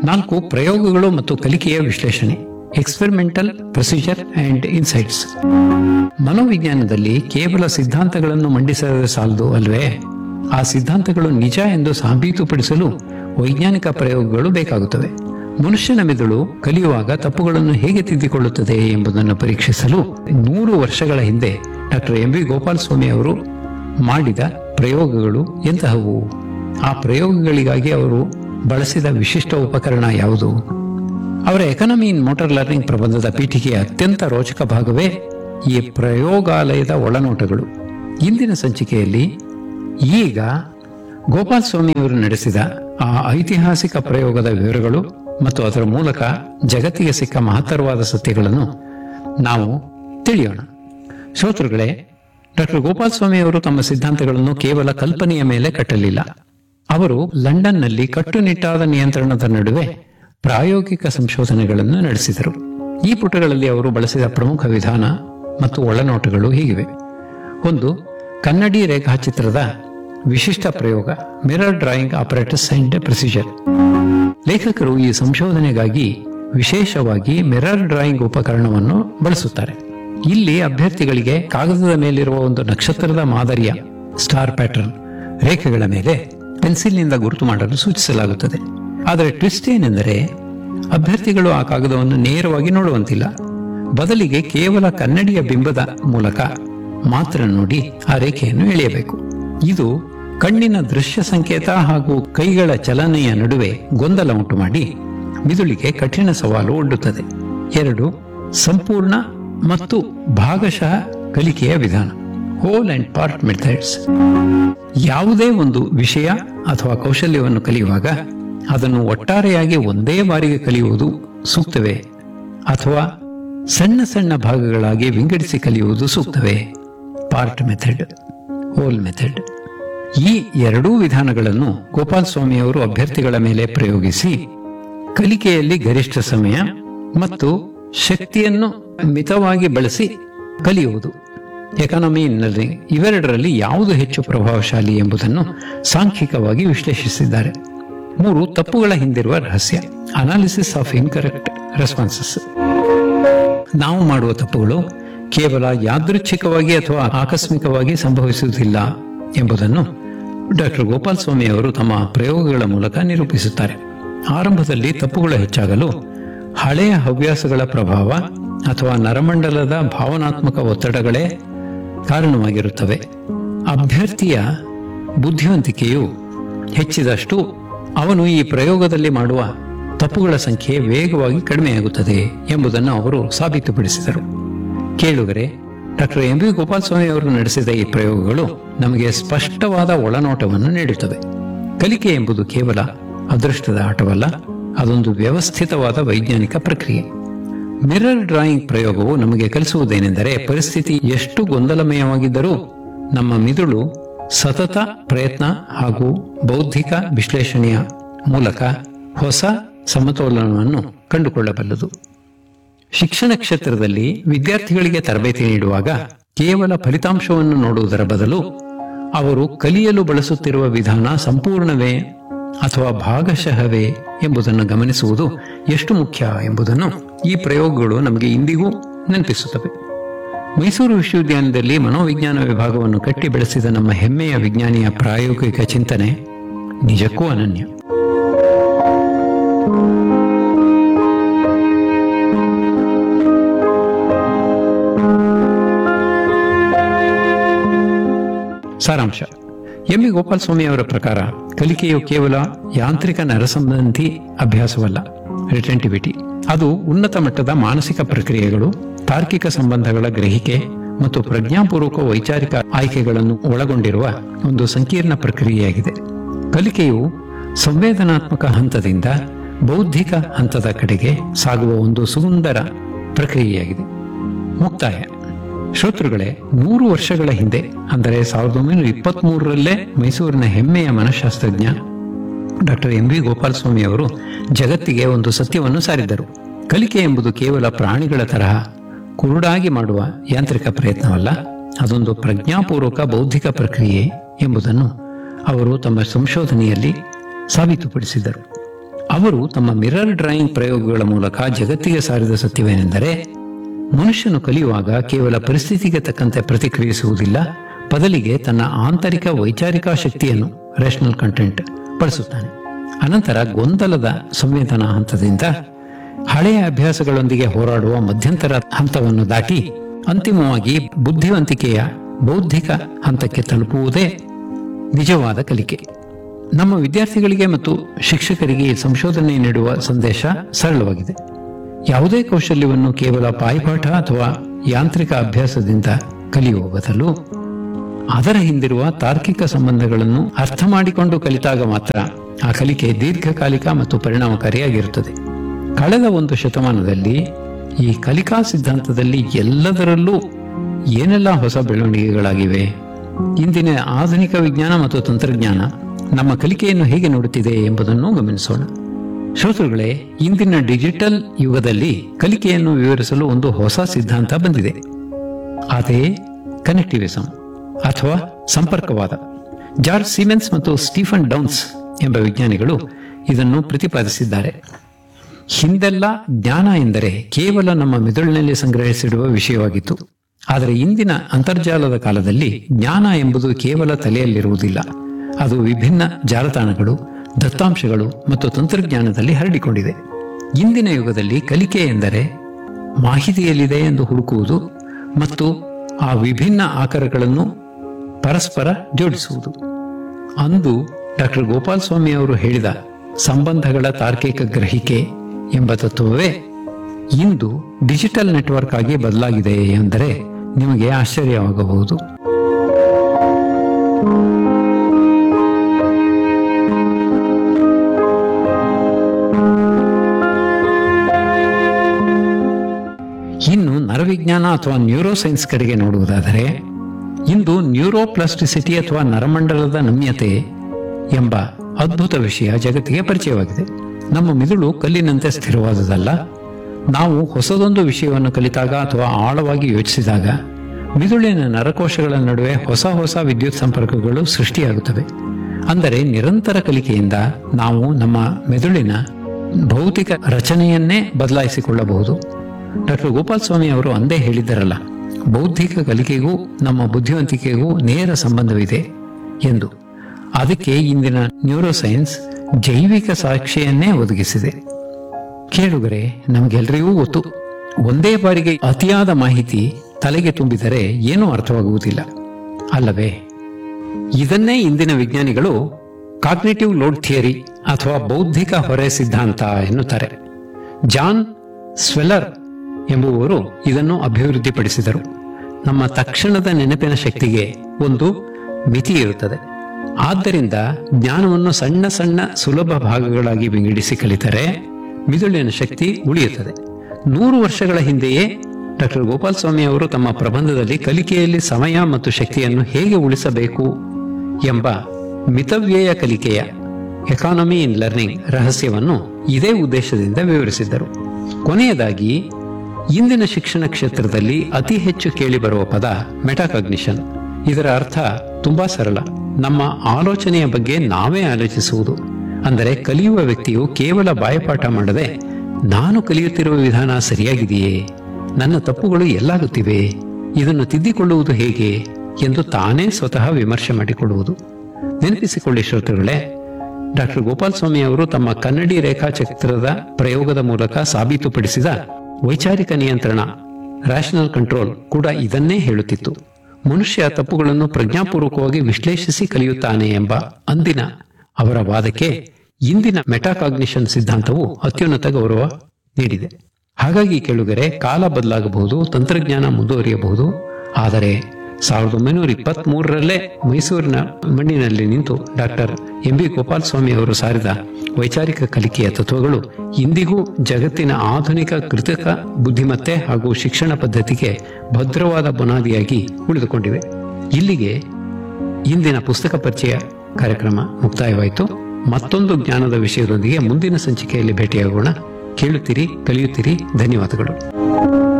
ನಾಲ್ಕು ಪ್ರಯೋಗಗಳು ಮತ್ತು ಕಲಿಕೆಯ ವಿಶ್ಲೇಷಣೆ ಎಕ್ಸ್ಪೆರಿಮೆಂಟಲ್ ಪ್ರೊಸೀಜರ್ ಅಂಡ್ ಇನ್ಸೈಟ್ಸ್ ಮನೋವಿಜ್ಞಾನದಲ್ಲಿ ಕೇವಲ ಸಿದ್ಧಾಂತಗಳನ್ನು ಮಂಡಿಸಲು ಸಾಲದು ಅಲ್ವೇ ಆ ಸಿದ್ಧಾಂತಗಳು ನಿಜ ಎಂದು ಸಾಬೀತುಪಡಿಸಲು ವೈಜ್ಞಾನಿಕ ಪ್ರಯೋಗಗಳು ಬೇಕಾಗುತ್ತವೆ ಮನುಷ್ಯನ ಮೆದುಳು ಕಲಿಯುವಾಗ ತಪ್ಪುಗಳನ್ನು ಹೇಗೆ ತಿದ್ದಿಕೊಳ್ಳುತ್ತದೆ ಎಂಬುದನ್ನು ಪರೀಕ್ಷಿಸಲು ನೂರು ವರ್ಷಗಳ ಹಿಂದೆ ಡಾಕ್ಟರ್ ಎಂ ವಿ ಗೋಪಾಲಸ್ವಾಮಿ ಅವರು ಮಾಡಿದ ಪ್ರಯೋಗಗಳು ಎಂತಹವು ಆ ಪ್ರಯೋಗಗಳಿಗಾಗಿ ಅವರು ಬಳಸಿದ ವಿಶಿಷ್ಟ ಉಪಕರಣ ಯಾವುದು ಅವರ ಎಕಾನಮಿ ಇನ್ ಮೋಟಾರ್ ಲರ್ನಿಂಗ್ ಪ್ರಬಂಧದ ಪೀಠಿಕೆಯ ಅತ್ಯಂತ ರೋಚಕ ಭಾಗವೇ ಈ ಪ್ರಯೋಗಾಲಯದ ಒಳನೋಟಗಳು ಇಂದಿನ ಸಂಚಿಕೆಯಲ್ಲಿ ಈಗ ಗೋಪಾಲ್ ಸ್ವಾಮಿ ಅವರು ನಡೆಸಿದ ಆ ಐತಿಹಾಸಿಕ ಪ್ರಯೋಗದ ವಿವರಗಳು ಮತ್ತು ಅದರ ಮೂಲಕ ಜಗತ್ತಿಗೆ ಸಿಕ್ಕ ಮಹತ್ತರವಾದ ಸತ್ಯಗಳನ್ನು ನಾವು ತಿಳಿಯೋಣ ಶ್ರೋತೃಗಳೇ ಡಾಕ್ಟರ್ ಗೋಪಾಲ್ ಸ್ವಾಮಿ ಅವರು ತಮ್ಮ ಸಿದ್ಧಾಂತಗಳನ್ನು ಕೇವಲ ಕಲ್ಪನೆಯ ಮೇಲೆ ಕಟ್ಟಲಿಲ್ಲ ಅವರು ಲಂಡನ್ನಲ್ಲಿ ಕಟ್ಟುನಿಟ್ಟಾದ ನಿಯಂತ್ರಣದ ನಡುವೆ ಪ್ರಾಯೋಗಿಕ ಸಂಶೋಧನೆಗಳನ್ನು ನಡೆಸಿದರು ಈ ಪುಟಗಳಲ್ಲಿ ಅವರು ಬಳಸಿದ ಪ್ರಮುಖ ವಿಧಾನ ಮತ್ತು ಒಳನೋಟಗಳು ಹೀಗಿವೆ ಒಂದು ಕನ್ನಡಿ ರೇಖಾಚಿತ್ರದ ವಿಶಿಷ್ಟ ಪ್ರಯೋಗ mirror drawing operators and procedure ಲೇಖಕರು ಈ ಸಂಶೋಧನೆಗಾಗಿ ವಿಶೇಷವಾಗಿ ಮಿರರ್ ಡ್ರಾಯಿಂಗ್ ಉಪಕರಣವನ್ನು ಬಳಸುತ್ತಾರೆ ಇಲ್ಲಿ ಅಭ್ಯರ್ಥಿಗಳಿಗೆ ಕಾಗದದ ಮೇಲಿರುವ ಒಂದು ನಕ್ಷತ್ರದ ಮಾದರಿಯ ಸ್ಟಾರ್ ಪ್ಯಾಟರ್ನ್ ರೇಖೆಗಳ ಮೇಲೆ ಪೆನ್ಸಿಲ್ನಿಂದ ಗುರುತು ಮಾಡಲು ಸೂಚಿಸಲಾಗುತ್ತದೆ ಆದರೆ ಟ್ವಿಸ್ಟ್ ಏನೆಂದರೆ ಅಭ್ಯರ್ಥಿಗಳು ಆ ಕಾಗದವನ್ನು ನೇರವಾಗಿ ನೋಡುವಂತಿಲ್ಲ ಬದಲಿಗೆ ಕೇವಲ ಕನ್ನಡಿಯ ಬಿಂಬದ ಮೂಲಕ ಮಾತ್ರ ನೋಡಿ ಆ ರೇಖೆಯನ್ನು ಎಳೆಯಬೇಕು ಇದು ಕಣ್ಣಿನ ದೃಶ್ಯ ಸಂಕೇತ ಹಾಗೂ ಕೈಗಳ ಚಲನೆಯ ನಡುವೆ ಗೊಂದಲ ಉಂಟು ಮಾಡಿ ಮಿದುಳಿಗೆ ಕಠಿಣ ಸವಾಲು ಒಡ್ಡುತ್ತದೆ ಎರಡು ಸಂಪೂರ್ಣ ಮತ್ತು ಭಾಗಶಃ ಕಲಿಕೆಯ ವಿಧಾನ ಹೋಲ್ ಅಂಡ್ ಪಾರ್ಟ್ ಮೆಥಡ್ಸ್ ಯಾವುದೇ ಒಂದು ವಿಷಯ ಅಥವಾ ಕೌಶಲ್ಯವನ್ನು ಕಲಿಯುವಾಗ ಅದನ್ನು ಒಟ್ಟಾರೆಯಾಗಿ ಒಂದೇ ಬಾರಿಗೆ ಕಲಿಯುವುದು ಸೂಕ್ತವೇ ಅಥವಾ ಸಣ್ಣ ಸಣ್ಣ ಭಾಗಗಳಾಗಿ ವಿಂಗಡಿಸಿ ಕಲಿಯುವುದು ಸೂಕ್ತವೇ ಪಾರ್ಟ್ ಮೆಥಡ್ ಹೋಲ್ ಮೆಥಡ್ ಈ ಎರಡೂ ವಿಧಾನಗಳನ್ನು ಗೋಪಾಲ್ ಸ್ವಾಮಿ ಅವರು ಅಭ್ಯರ್ಥಿಗಳ ಮೇಲೆ ಪ್ರಯೋಗಿಸಿ ಕಲಿಕೆಯಲ್ಲಿ ಗರಿಷ್ಠ ಸಮಯ ಮತ್ತು ಶಕ್ತಿಯನ್ನು ಮಿತವಾಗಿ ಬಳಸಿ ಕಲಿಯುವುದು ಎಕಾನಮಿ ಲರ್ನಿಂಗ್ ಇವೆರಡರಲ್ಲಿ ಯಾವುದು ಹೆಚ್ಚು ಪ್ರಭಾವಶಾಲಿ ಎಂಬುದನ್ನು ಸಾಂಖ್ಯಿಕವಾಗಿ ವಿಶ್ಲೇಷಿಸಿದ್ದಾರೆ ಮೂರು ತಪ್ಪುಗಳ ಹಿಂದಿರುವ ರಹಸ್ಯ ಅನಾಲಿಸಿಸ್ ಆಫ್ ಇನ್ಕರೆಕ್ಟ್ ರೆಸ್ಪಾನ್ಸಸ್ ನಾವು ಮಾಡುವ ತಪ್ಪುಗಳು ಕೇವಲ ಯಾದೃಚ್ಛಿಕವಾಗಿ ಅಥವಾ ಆಕಸ್ಮಿಕವಾಗಿ ಸಂಭವಿಸುವುದಿಲ್ಲ ಎಂಬುದನ್ನು ಡಾಕ್ಟರ್ ಗೋಪಾಲ್ ಸ್ವಾಮಿ ಅವರು ತಮ್ಮ ಪ್ರಯೋಗಗಳ ಮೂಲಕ ನಿರೂಪಿಸುತ್ತಾರೆ ಆರಂಭದಲ್ಲಿ ತಪ್ಪುಗಳು ಹೆಚ್ಚಾಗಲು ಹಳೆಯ ಹವ್ಯಾಸಗಳ ಪ್ರಭಾವ ಅಥವಾ ನರಮಂಡಲದ ಭಾವನಾತ್ಮಕ ಒತ್ತಡಗಳೇ ಕಾರಣವಾಗಿರುತ್ತವೆ ಅಭ್ಯರ್ಥಿಯ ಬುದ್ಧಿವಂತಿಕೆಯು ಹೆಚ್ಚಿದಷ್ಟು ಅವನು ಈ ಪ್ರಯೋಗದಲ್ಲಿ ಮಾಡುವ ತಪ್ಪುಗಳ ಸಂಖ್ಯೆ ವೇಗವಾಗಿ ಕಡಿಮೆಯಾಗುತ್ತದೆ ಎಂಬುದನ್ನು ಅವರು ಸಾಬೀತುಪಡಿಸಿದರು ಕೇಳುಗರೆ ಡಾಕ್ಟರ್ ಎಂ ವಿ ಗೋಪಾಲಸ್ವಾಮಿ ಅವರು ನಡೆಸಿದ ಈ ಪ್ರಯೋಗಗಳು ನಮಗೆ ಸ್ಪಷ್ಟವಾದ ಒಳನೋಟವನ್ನು ನೀಡುತ್ತವೆ ಕಲಿಕೆ ಎಂಬುದು ಕೇವಲ ಅದೃಷ್ಟದ ಆಟವಲ್ಲ ಅದೊಂದು ವ್ಯವಸ್ಥಿತವಾದ ವೈಜ್ಞಾನಿಕ ಪ್ರಕ್ರಿಯೆ ಮಿರರ್ ಡ್ರಾಯಿಂಗ್ ಪ್ರಯೋಗವು ನಮಗೆ ಕಲಿಸುವುದೇನೆಂದರೆ ಪರಿಸ್ಥಿತಿ ಎಷ್ಟು ಗೊಂದಲಮಯವಾಗಿದ್ದರೂ ನಮ್ಮ ಮಿದುಳು ಸತತ ಪ್ರಯತ್ನ ಹಾಗೂ ಬೌದ್ಧಿಕ ವಿಶ್ಲೇಷಣೆಯ ಮೂಲಕ ಹೊಸ ಸಮತೋಲನವನ್ನು ಕಂಡುಕೊಳ್ಳಬಲ್ಲದು ಶಿಕ್ಷಣ ಕ್ಷೇತ್ರದಲ್ಲಿ ವಿದ್ಯಾರ್ಥಿಗಳಿಗೆ ತರಬೇತಿ ನೀಡುವಾಗ ಕೇವಲ ಫಲಿತಾಂಶವನ್ನು ನೋಡುವುದರ ಬದಲು ಅವರು ಕಲಿಯಲು ಬಳಸುತ್ತಿರುವ ವಿಧಾನ ಸಂಪೂರ್ಣವೇ ಅಥವಾ ಭಾಗಶಃವೇ ಎಂಬುದನ್ನು ಗಮನಿಸುವುದು ಎಷ್ಟು ಮುಖ್ಯ ಎಂಬುದನ್ನು ಈ ಪ್ರಯೋಗಗಳು ನಮಗೆ ಇಂದಿಗೂ ನೆನಪಿಸುತ್ತವೆ ಮೈಸೂರು ವಿಶ್ವವಿದ್ಯಾಲಯದಲ್ಲಿ ಮನೋವಿಜ್ಞಾನ ವಿಭಾಗವನ್ನು ಕಟ್ಟಿ ಬೆಳೆಸಿದ ನಮ್ಮ ಹೆಮ್ಮೆಯ ವಿಜ್ಞಾನಿಯ ಪ್ರಾಯೋಗಿಕ ಚಿಂತನೆ ನಿಜಕ್ಕೂ ಅನನ್ಯ ಸಾರಾಂಶ ಎಂ ವಿ ಗೋಪಾಲಸ್ವಾಮಿ ಅವರ ಪ್ರಕಾರ ಕಲಿಕೆಯು ಕೇವಲ ಯಾಂತ್ರಿಕ ನರಸಂಬಂಧಿ ಅಭ್ಯಾಸವಲ್ಲ ರಿಟೆಂಟಿವಿಟಿ ಅದು ಉನ್ನತ ಮಟ್ಟದ ಮಾನಸಿಕ ಪ್ರಕ್ರಿಯೆಗಳು ತಾರ್ಕಿಕ ಸಂಬಂಧಗಳ ಗ್ರಹಿಕೆ ಮತ್ತು ಪ್ರಜ್ಞಾಪೂರ್ವಕ ವೈಚಾರಿಕ ಆಯ್ಕೆಗಳನ್ನು ಒಳಗೊಂಡಿರುವ ಒಂದು ಸಂಕೀರ್ಣ ಪ್ರಕ್ರಿಯೆಯಾಗಿದೆ ಕಲಿಕೆಯು ಸಂವೇದನಾತ್ಮಕ ಹಂತದಿಂದ ಬೌದ್ಧಿಕ ಹಂತದ ಕಡೆಗೆ ಸಾಗುವ ಒಂದು ಸುಂದರ ಪ್ರಕ್ರಿಯೆಯಾಗಿದೆ ಮುಕ್ತಾಯ ಶ್ರೋತೃಗಳೇ ನೂರು ವರ್ಷಗಳ ಹಿಂದೆ ಅಂದರೆ ಸಾವಿರದ ಒಂಬೈನೂರ ಇಪ್ಪತ್ತ್ ಮೂರರಲ್ಲೇ ಮೈಸೂರಿನ ಹೆಮ್ಮೆಯ ಮನಃಶಾಸ್ತ್ರಜ್ಞ ಡಾಕ್ಟರ್ ಎಂ ವಿ ಗೋಪಾಲಸ್ವಾಮಿ ಅವರು ಜಗತ್ತಿಗೆ ಒಂದು ಸತ್ಯವನ್ನು ಸಾರಿದ್ದರು ಕಲಿಕೆ ಎಂಬುದು ಕೇವಲ ಪ್ರಾಣಿಗಳ ತರಹ ಕುರುಡಾಗಿ ಮಾಡುವ ಯಾಂತ್ರಿಕ ಪ್ರಯತ್ನವಲ್ಲ ಅದೊಂದು ಪ್ರಜ್ಞಾಪೂರ್ವಕ ಬೌದ್ಧಿಕ ಪ್ರಕ್ರಿಯೆ ಎಂಬುದನ್ನು ಅವರು ತಮ್ಮ ಸಂಶೋಧನೆಯಲ್ಲಿ ಸಾಬೀತುಪಡಿಸಿದರು ಅವರು ತಮ್ಮ ಮಿರರ್ ಡ್ರಾಯಿಂಗ್ ಪ್ರಯೋಗಗಳ ಮೂಲಕ ಜಗತ್ತಿಗೆ ಸಾರಿದ ಸತ್ಯವೇನೆಂದರೆ ಮನುಷ್ಯನು ಕಲಿಯುವಾಗ ಕೇವಲ ಪರಿಸ್ಥಿತಿಗೆ ತಕ್ಕಂತೆ ಪ್ರತಿಕ್ರಿಯಿಸುವುದಿಲ್ಲ ಬದಲಿಗೆ ತನ್ನ ಆಂತರಿಕ ವೈಚಾರಿಕ ಶಕ್ತಿಯನ್ನು ರೇಷನಲ್ ಕಂಟೆಂಟ್ ಬಳಸುತ್ತಾನೆ ಅನಂತರ ಗೊಂದಲದ ಸಂವೇದನಾ ಹಂತದಿಂದ ಹಳೆಯ ಅಭ್ಯಾಸಗಳೊಂದಿಗೆ ಹೋರಾಡುವ ಮಧ್ಯಂತರ ಹಂತವನ್ನು ದಾಟಿ ಅಂತಿಮವಾಗಿ ಬುದ್ಧಿವಂತಿಕೆಯ ಬೌದ್ಧಿಕ ಹಂತಕ್ಕೆ ತಲುಪುವುದೇ ನಿಜವಾದ ಕಲಿಕೆ ನಮ್ಮ ವಿದ್ಯಾರ್ಥಿಗಳಿಗೆ ಮತ್ತು ಶಿಕ್ಷಕರಿಗೆ ಈ ಸಂಶೋಧನೆ ನೀಡುವ ಸಂದೇಶ ಸರಳವಾಗಿದೆ ಯಾವುದೇ ಕೌಶಲ್ಯವನ್ನು ಕೇವಲ ಬಾಯ್ಪಾಠ ಅಥವಾ ಯಾಂತ್ರಿಕ ಅಭ್ಯಾಸದಿಂದ ಕಲಿಯುವ ಬದಲು ಅದರ ಹಿಂದಿರುವ ತಾರ್ಕಿಕ ಸಂಬಂಧಗಳನ್ನು ಅರ್ಥ ಮಾಡಿಕೊಂಡು ಕಲಿತಾಗ ಮಾತ್ರ ಆ ಕಲಿಕೆ ದೀರ್ಘಕಾಲಿಕ ಮತ್ತು ಪರಿಣಾಮಕಾರಿಯಾಗಿರುತ್ತದೆ ಕಳೆದ ಒಂದು ಶತಮಾನದಲ್ಲಿ ಈ ಕಲಿಕಾ ಸಿದ್ಧಾಂತದಲ್ಲಿ ಎಲ್ಲದರಲ್ಲೂ ಏನೆಲ್ಲ ಹೊಸ ಬೆಳವಣಿಗೆಗಳಾಗಿವೆ ಇಂದಿನ ಆಧುನಿಕ ವಿಜ್ಞಾನ ಮತ್ತು ತಂತ್ರಜ್ಞಾನ ನಮ್ಮ ಕಲಿಕೆಯನ್ನು ಹೇಗೆ ನೋಡುತ್ತಿದೆ ಎಂಬುದನ್ನು ಗಮನಿಸೋಣ ಶ್ರೋತೃಗಳೇ ಇಂದಿನ ಡಿಜಿಟಲ್ ಯುಗದಲ್ಲಿ ಕಲಿಕೆಯನ್ನು ವಿವರಿಸಲು ಒಂದು ಹೊಸ ಸಿದ್ಧಾಂತ ಬಂದಿದೆ ಅದೇ ಕನೆಕ್ಟಿವಿಸಂ ಅಥವಾ ಸಂಪರ್ಕವಾದ ಜಾರ್ಜ್ ಸಿಮೆನ್ಸ್ ಮತ್ತು ಸ್ಟೀಫನ್ ಡೌನ್ಸ್ ಎಂಬ ವಿಜ್ಞಾನಿಗಳು ಇದನ್ನು ಪ್ರತಿಪಾದಿಸಿದ್ದಾರೆ ಹಿಂದೆಲ್ಲ ಜ್ಞಾನ ಎಂದರೆ ಕೇವಲ ನಮ್ಮ ಮೆದುಳಿನಲ್ಲಿ ಸಂಗ್ರಹಿಸಿಡುವ ವಿಷಯವಾಗಿತ್ತು ಆದರೆ ಇಂದಿನ ಅಂತರ್ಜಾಲದ ಕಾಲದಲ್ಲಿ ಜ್ಞಾನ ಎಂಬುದು ಕೇವಲ ತಲೆಯಲ್ಲಿರುವುದಿಲ್ಲ ಅದು ವಿಭಿನ್ನ ಜಾಲತಾಣಗಳು ದತ್ತಾಂಶಗಳು ಮತ್ತು ತಂತ್ರಜ್ಞಾನದಲ್ಲಿ ಹರಡಿಕೊಂಡಿದೆ ಇಂದಿನ ಯುಗದಲ್ಲಿ ಕಲಿಕೆ ಎಂದರೆ ಮಾಹಿತಿಯಲ್ಲಿದೆ ಎಂದು ಹುಡುಕುವುದು ಮತ್ತು ಆ ವಿಭಿನ್ನ ಆಕಾರಗಳನ್ನು ಪರಸ್ಪರ ಜೋಡಿಸುವುದು ಅಂದು ಡಾಕ್ಟರ್ ಗೋಪಾಲ್ ಸ್ವಾಮಿ ಅವರು ಹೇಳಿದ ಸಂಬಂಧಗಳ ತಾರ್ಕಿಕ ಗ್ರಹಿಕೆ ಎಂಬ ತತ್ವವೇ ಇಂದು ಡಿಜಿಟಲ್ ನೆಟ್ವರ್ಕ್ ಆಗಿ ಬದಲಾಗಿದೆ ಎಂದರೆ ನಿಮಗೆ ಆಶ್ಚರ್ಯವಾಗಬಹುದು ಇನ್ನು ನರವಿಜ್ಞಾನ ಅಥವಾ ನ್ಯೂರೋಸೈನ್ಸ್ ಕಡೆಗೆ ನೋಡುವುದಾದರೆ ಇಂದು ನ್ಯೂರೋಪ್ಲಾಸ್ಟಿಸಿಟಿ ಅಥವಾ ನರಮಂಡಲದ ನಮ್ಯತೆ ಎಂಬ ಅದ್ಭುತ ವಿಷಯ ಜಗತ್ತಿಗೆ ಪರಿಚಯವಾಗಿದೆ ನಮ್ಮ ಮಿದುಳು ಕಲ್ಲಿನಂತೆ ಸ್ಥಿರವಾದುದಲ್ಲ ನಾವು ಹೊಸದೊಂದು ವಿಷಯವನ್ನು ಕಲಿತಾಗ ಅಥವಾ ಆಳವಾಗಿ ಯೋಚಿಸಿದಾಗ ಮಿದುಳಿನ ನರಕೋಶಗಳ ನಡುವೆ ಹೊಸ ಹೊಸ ವಿದ್ಯುತ್ ಸಂಪರ್ಕಗಳು ಸೃಷ್ಟಿಯಾಗುತ್ತವೆ ಅಂದರೆ ನಿರಂತರ ಕಲಿಕೆಯಿಂದ ನಾವು ನಮ್ಮ ಮೆದುಳಿನ ಭೌತಿಕ ರಚನೆಯನ್ನೇ ಬದಲಾಯಿಸಿಕೊಳ್ಳಬಹುದು ಡಾಕ್ಟರ್ ಗೋಪಾಲ್ ಸ್ವಾಮಿ ಅವರು ಅಂದೇ ಹೇಳಿದ್ದರಲ್ಲ ಬೌದ್ಧಿಕ ಕಲಿಕೆಗೂ ನಮ್ಮ ಬುದ್ಧಿವಂತಿಕೆಗೂ ನೇರ ಸಂಬಂಧವಿದೆ ಎಂದು ಅದಕ್ಕೆ ಇಂದಿನ ನ್ಯೂರೋಸೈನ್ಸ್ ಜೈವಿಕ ಸಾಕ್ಷಿಯನ್ನೇ ಒದಗಿಸಿದೆ ಕೇಳುಗರೆ ನಮಗೆಲ್ಲರಿಗೂ ಗೊತ್ತು ಒಂದೇ ಬಾರಿಗೆ ಅತಿಯಾದ ಮಾಹಿತಿ ತಲೆಗೆ ತುಂಬಿದರೆ ಏನೂ ಅರ್ಥವಾಗುವುದಿಲ್ಲ ಅಲ್ಲವೇ ಇದನ್ನೇ ಇಂದಿನ ವಿಜ್ಞಾನಿಗಳು ಕಾಗ್ನೇಟಿವ್ ಲೋಡ್ ಥಿಯರಿ ಅಥವಾ ಬೌದ್ಧಿಕ ಹೊರೆ ಸಿದ್ಧಾಂತ ಎನ್ನುತ್ತಾರೆ ಜಾನ್ ಸ್ವೆಲ್ಲರ್ ಎಂಬುವವರು ಇದನ್ನು ಅಭಿವೃದ್ಧಿಪಡಿಸಿದರು ನಮ್ಮ ತಕ್ಷಣದ ನೆನಪಿನ ಶಕ್ತಿಗೆ ಒಂದು ಮಿತಿ ಇರುತ್ತದೆ ಆದ್ದರಿಂದ ಜ್ಞಾನವನ್ನು ಸಣ್ಣ ಸಣ್ಣ ಸುಲಭ ಭಾಗಗಳಾಗಿ ವಿಂಗಡಿಸಿ ಕಲಿತರೆ ಮಿದುಳಿನ ಶಕ್ತಿ ಉಳಿಯುತ್ತದೆ ನೂರು ವರ್ಷಗಳ ಹಿಂದೆಯೇ ಡಾಕ್ಟರ್ ಗೋಪಾಲ್ ಸ್ವಾಮಿ ಅವರು ತಮ್ಮ ಪ್ರಬಂಧದಲ್ಲಿ ಕಲಿಕೆಯಲ್ಲಿ ಸಮಯ ಮತ್ತು ಶಕ್ತಿಯನ್ನು ಹೇಗೆ ಉಳಿಸಬೇಕು ಎಂಬ ಮಿತವ್ಯಯ ಕಲಿಕೆಯ ಎಕಾನಮಿ ಇನ್ ಲರ್ನಿಂಗ್ ರಹಸ್ಯವನ್ನು ಇದೇ ಉದ್ದೇಶದಿಂದ ವಿವರಿಸಿದ್ದರು ಕೊನೆಯದಾಗಿ ಇಂದಿನ ಶಿಕ್ಷಣ ಕ್ಷೇತ್ರದಲ್ಲಿ ಅತಿ ಹೆಚ್ಚು ಕೇಳಿಬರುವ ಪದ ಮೆಟಾಕಾಗ್ನಿಷನ್ ಇದರ ಅರ್ಥ ತುಂಬಾ ಸರಳ ನಮ್ಮ ಆಲೋಚನೆಯ ಬಗ್ಗೆ ನಾವೇ ಆಲೋಚಿಸುವುದು ಅಂದರೆ ಕಲಿಯುವ ವ್ಯಕ್ತಿಯು ಕೇವಲ ಬಾಯಪಾಠ ಮಾಡದೆ ನಾನು ಕಲಿಯುತ್ತಿರುವ ವಿಧಾನ ಸರಿಯಾಗಿದೆಯೇ ನನ್ನ ತಪ್ಪುಗಳು ಎಲ್ಲಾಗುತ್ತಿವೆ ಇದನ್ನು ತಿದ್ದಿಕೊಳ್ಳುವುದು ಹೇಗೆ ಎಂದು ತಾನೇ ಸ್ವತಃ ವಿಮರ್ಶೆ ಮಾಡಿಕೊಳ್ಳುವುದು ನೆನಪಿಸಿಕೊಳ್ಳಿ ಶ್ರೋತೃಗಳೇ ಡಾಕ್ಟರ್ ಗೋಪಾಲ್ ಸ್ವಾಮಿ ಅವರು ತಮ್ಮ ಕನ್ನಡಿ ರೇಖಾಚಿತ್ರದ ಪ್ರಯೋಗದ ಮೂಲಕ ಸಾಬೀತುಪಡಿಸಿದ ವೈಚಾರಿಕ ನಿಯಂತ್ರಣ ರ್ಯಾಷನಲ್ ಕಂಟ್ರೋಲ್ ಕೂಡ ಇದನ್ನೇ ಹೇಳುತ್ತಿತ್ತು ಮನುಷ್ಯ ತಪ್ಪುಗಳನ್ನು ಪ್ರಜ್ಞಾಪೂರ್ವಕವಾಗಿ ವಿಶ್ಲೇಷಿಸಿ ಕಲಿಯುತ್ತಾನೆ ಎಂಬ ಅಂದಿನ ಅವರ ವಾದಕ್ಕೆ ಇಂದಿನ ಮೆಟಾಕಾಗ್ನಿಷನ್ ಸಿದ್ಧಾಂತವು ಅತ್ಯುನ್ನತ ಗೌರವ ನೀಡಿದೆ ಹಾಗಾಗಿ ಕೇಳುಗರೆ ಕಾಲ ಬದಲಾಗಬಹುದು ತಂತ್ರಜ್ಞಾನ ಮುಂದುವರಿಯಬಹುದು ಆದರೆ ಸಾವಿರದ ಒಂಬೈನೂರ ಇಪ್ಪತ್ತ್ ಮೂರರಲ್ಲೇ ಮೈಸೂರಿನ ಮಣ್ಣಿನಲ್ಲಿ ನಿಂತು doctor M B Gopalaswamy ಅವರು ಸಾರಿದ ವೈಚಾರಿಕ ಕಲಿಕೆಯ ತತ್ವಗಳು ಇಂದಿಗೂ ಜಗತ್ತಿನ ಆಧುನಿಕ ಕೃತಕ ಬುದ್ಧಿಮತ್ತೆ ಹಾಗೂ ಶಿಕ್ಷಣ ಪದ್ಧತಿಗೆ ಭದ್ರವಾದ ಬುನಾದಿಯಾಗಿ ಉಳಿದುಕೊಂಡಿವೆ ಇಲ್ಲಿಗೆ ಇಂದಿನ ಪುಸ್ತಕ ಪರಿಚಯ ಕಾರ್ಯಕ್ರಮ ಮುಕ್ತಾಯವಾಯಿತು ಮತ್ತೊಂದು ಜ್ಞಾನದ ವಿಷಯದೊಂದಿಗೆ ಮುಂದಿನ ಸಂಚಿಕೆಯಲ್ಲಿ ಭೇಟಿಯಾಗೋಣ ಕೇಳುತ್ತೀರಿ ಕಲಿಯುತ್ತೀರಿ ಧನ್ಯವಾದಗಳು